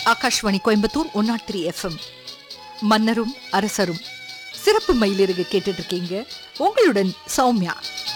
Akashvani Coimbatore one nought three FM மன்னரும் அரசரும் சிறப்பு மயிலிறகு கேட்டுட்டு இருக்கீங்க உங்களுடன் சௌமியா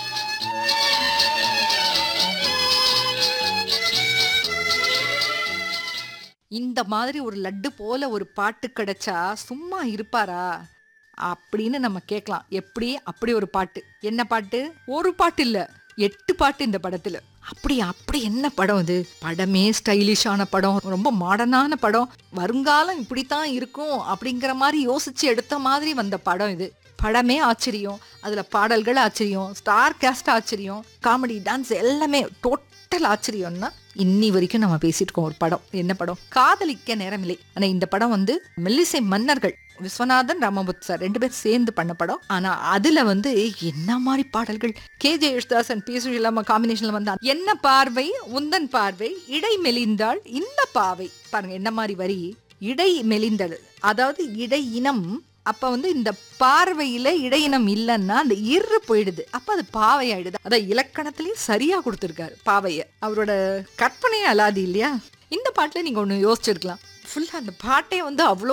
இந்த மாதிரி ஒரு லட்டு போல ஒரு பாட்டு கிடைச்சா சும்மா இருப்பாரா அப்படின்னு நம்ம கேட்கலாம் எப்படி அப்படி ஒரு பாட்டு என்ன பாட்டு ஒரு பாட்டு இல்ல எட்டு பாட்டு இந்த படத்துல அப்படி அப்படி என்ன படம் இது படமே ஸ்டைலிஷான படம் ரொம்ப மாடர்னான படம் வருங்காலம் இப்படித்தான் இருக்கும் அப்படிங்கிற மாதிரி யோசிச்சு எடுத்த மாதிரி வந்த படம் இது படமே ஆச்சரியம் அதுல பாடல்கள் ஆச்சரியம் ஸ்டார் கேஸ்ட் ஆச்சரியம் காமெடி டான்ஸ் எல்லாமே டோட்டல் ஆச்சரியம்னா இன்னி வரைக்கும் நம்ம பேசிட்டு இருக்கோம் ஒரு படம் என்ன படம் காதலிக்க நேரமில்லை ஆனா இந்த படம் வந்து மெல்லிசை மன்னர்கள் விஸ்வநாதன் ராமபுத் சார் ரெண்டு பேரும் சேர்ந்து பண்ண படம் ஆனா அதுல வந்து என்ன மாதிரி பாடல்கள் கே ஜே யேசுதாசன் பி சுஷிலாம காம்பினேஷன்ல வந்தா என்ன பார்வை உந்தன் பார்வை இடை மெலிந்தாள் இந்த பாவை பாருங்க என்ன மாதிரி வரி இடை மெலிந்தது அதாவது இடை இனம் அப்ப வந்து இந்த பார்வையில இடையினம் இல்லைன்னா அந்த இரு போயிடுது அப்ப அது பாவை ஆயிடுது அதான் இலக்கணத்திலயும் சரியா கொடுத்துருக்காரு பாவைய அவரோட கற்பனையே அலாதி இல்லையா இந்த பாட்டுல நீங்க ஒண்ணு யோசிச்சிருக்கலாம் ஃபுல்லா அந்த பாட்டே வந்து அவ்வளோ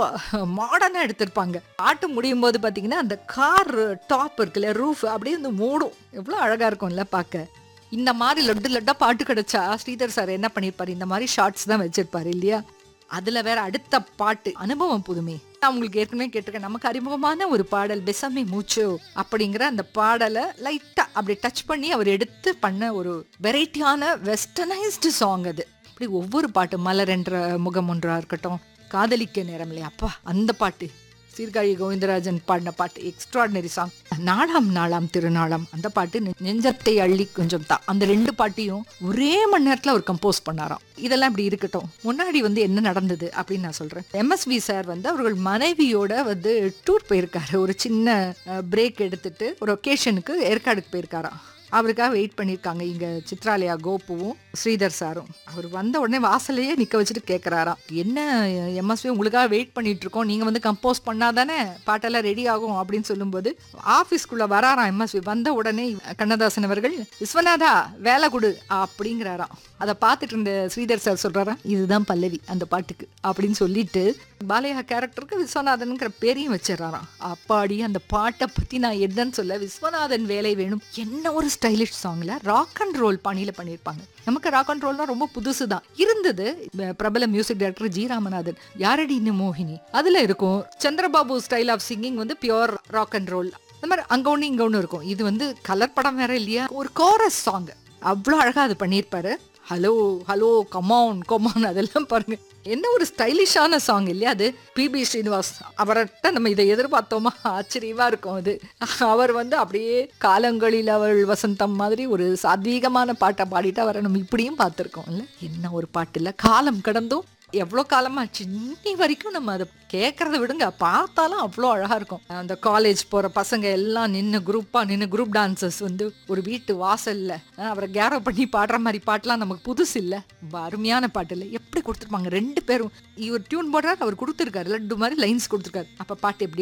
மாடர்னா எடுத்திருப்பாங்க பாட்டு முடியும் போது பாத்தீங்கன்னா அந்த கார் டாப் இருக்குல்ல ரூஃப் அப்படியே வந்து மூடும் எவ்வளோ அழகா இருக்கும்ல பார்க்க இந்த மாதிரி லட்டு லட்டா பாட்டு கிடைச்சா ஸ்ரீதர் சார் என்ன பண்ணிருப்பாரு இந்த மாதிரி ஷார்ட்ஸ் தான் வச்சிருப்பாரு இல்லையா அதுல வேற அடுத்த பாட்டு அனுபவம் புதுமை நான் உங்களுக்கு ஏற்கனவே கேட்டிருக்கேன் நமக்கு அறிமுகமான ஒரு பாடல் பெசமே மூச்சு அப்படிங்கிற அந்த பாடலை லைட்டா அப்படி டச் பண்ணி அவர் எடுத்து பண்ண ஒரு வெரைட்டியான வெஸ்டர்னைஸ்டு சாங் அது அப்படி ஒவ்வொரு பாட்டு மலர் என்ற முகம் ஒன்றா இருக்கட்டும் காதலிக்க நேரம் இல்லையா அப்பா அந்த பாட்டு சீர்காழி கோவிந்தராஜன் பாடின பாட்டு எக்ஸ்ட்ராடினரி சாங் நாளாம் நாளாம் திருநாளாம் அந்த பாட்டு நெ- நெஞ்சத்தை அள்ளி கொஞ்சம் தான் அந்த ரெண்டு பாட்டையும் ஒரே மணி நேரத்துல அவர் கம்போஸ் பண்ணாராம் இதெல்லாம் இப்படி இருக்கட்டும் முன்னாடி வந்து என்ன நடந்தது அப்படின்னு நான் சொல்றேன் எம்எஸ்வி சார் வந்து அவர்கள் மனைவியோட வந்து டூர் போயிருக்காரு ஒரு சின்ன பிரேக் எடுத்துட்டு ஒரு ஒகேஷனுக்கு ஏற்காடுக்கு போயிருக்காராம் அவருக்காக வெயிட் பண்ணியிருக்காங்க இங்க சித்ராலயா கோபுவும் ஸ்ரீதர் சாரும் அவர் வந்த உடனே வாசலையே நிக்க வச்சுட்டு கேட்குறாராம் என்ன எம்எஸ்வி உங்களுக்காக வெயிட் பண்ணிட்டு இருக்கோம் நீங்க வந்து கம்போஸ் பண்ணாதானே பாட்டெல்லாம் ரெடி ஆகும் அப்படின்னு சொல்லும்போது ஆஃபீஸ்க்குள்ள வராராம் எம்எஸ்வி வந்த உடனே கண்ணதாசன் அவர்கள் விஸ்வநாதா வேலை கொடு அப்படிங்கிறாராம் அதை பார்த்துட்டு இருந்த ஸ்ரீதர் சார் சொல்றாராம் இதுதான் பல்லவி அந்த பாட்டுக்கு அப்படின்னு சொல்லிட்டு பாலையா கேரக்டருக்கு விஸ்வநாதன்ங்கிற பேரையும் வச்சிடறாராம் அப்பாடி அந்த பாட்டை பத்தி நான் என்னன்னு சொல்ல விஸ்வநாதன் வேலை வேணும் என்ன ஒரு ஸ்டைலிஷ் சாங்ல ராக் அண்ட் ரோல் பாணியில பண்ணியிருப்பாங்க நமக்கு ராக் அண்ட் ரோல்னா ரொம்ப புதுசு தான் இருந்தது ப- பிரபல மியூசிக் டைரக்டர் ஜி ராமநாதன் யாரடி இன்னும் மோகினி அதுல இருக்கும் சந்திரபாபு ஸ்டைல் ஆஃப் சிங்கிங் வந்து பியோர் ராக் அண்ட் ரோல் அந்த மாதிரி அங்க ஒண்ணு இங்க ஒண்ணு இருக்கும் இது வந்து கலர் படம் வேற இல்லையா ஒரு கோரஸ் சாங் அவ்வளோ அழகா அது பண்ணியிருப்பாரு ஹலோ ஹலோ கமான் கமான் அதெல்லாம் பாருங்க என்ன ஒரு ஸ்டைலிஷான சாங் இல்லையா அது பிபி ஸ்ரீனிவாஸ் அவர்கிட்ட நம்ம இதை எதிர்பார்த்தோமா ஆச்சரியமா இருக்கும் அது அவர் வந்து அப்படியே காலங்களில் அவள் வசந்தம் மாதிரி ஒரு சாத்வீகமான பாட்டை பாடிட்டு அவரை நம்ம இப்படியும் பார்த்துருக்கோம் இல்ல என்ன ஒரு பாட்டு இல்ல காலம் கடந்தும் எவ்வளோ காலமாச்சு இன்னி வரைக்கும் நம்ம அதை கேட்கறத விடுங்க பார்த்தாலும் அவ்வளோ அழகா இருக்கும் அந்த காலேஜ் போற பசங்க எல்லாம் நின்று குரூப்பா நின்று குரூப் டான்சர்ஸ் வந்து ஒரு வீட்டு வாசல்ல அஹ், அவரை கேரோ பண்ணி பாடுற மாதிரி பாட்டுலாம் நமக்கு புதுசு இல்ல ரொம்ப அருமையான பாட்டு இல்லை எப்படி கொடுத்துருப்பாங்க ரெண்டு பேரும் இவர் டியூன் போடுறாரு அவர் கொடுத்துருக்காரு லட்டு மாதிரி லைன்ஸ் கொடுத்துருக்காரு அப்ப பாட்டு எப்படி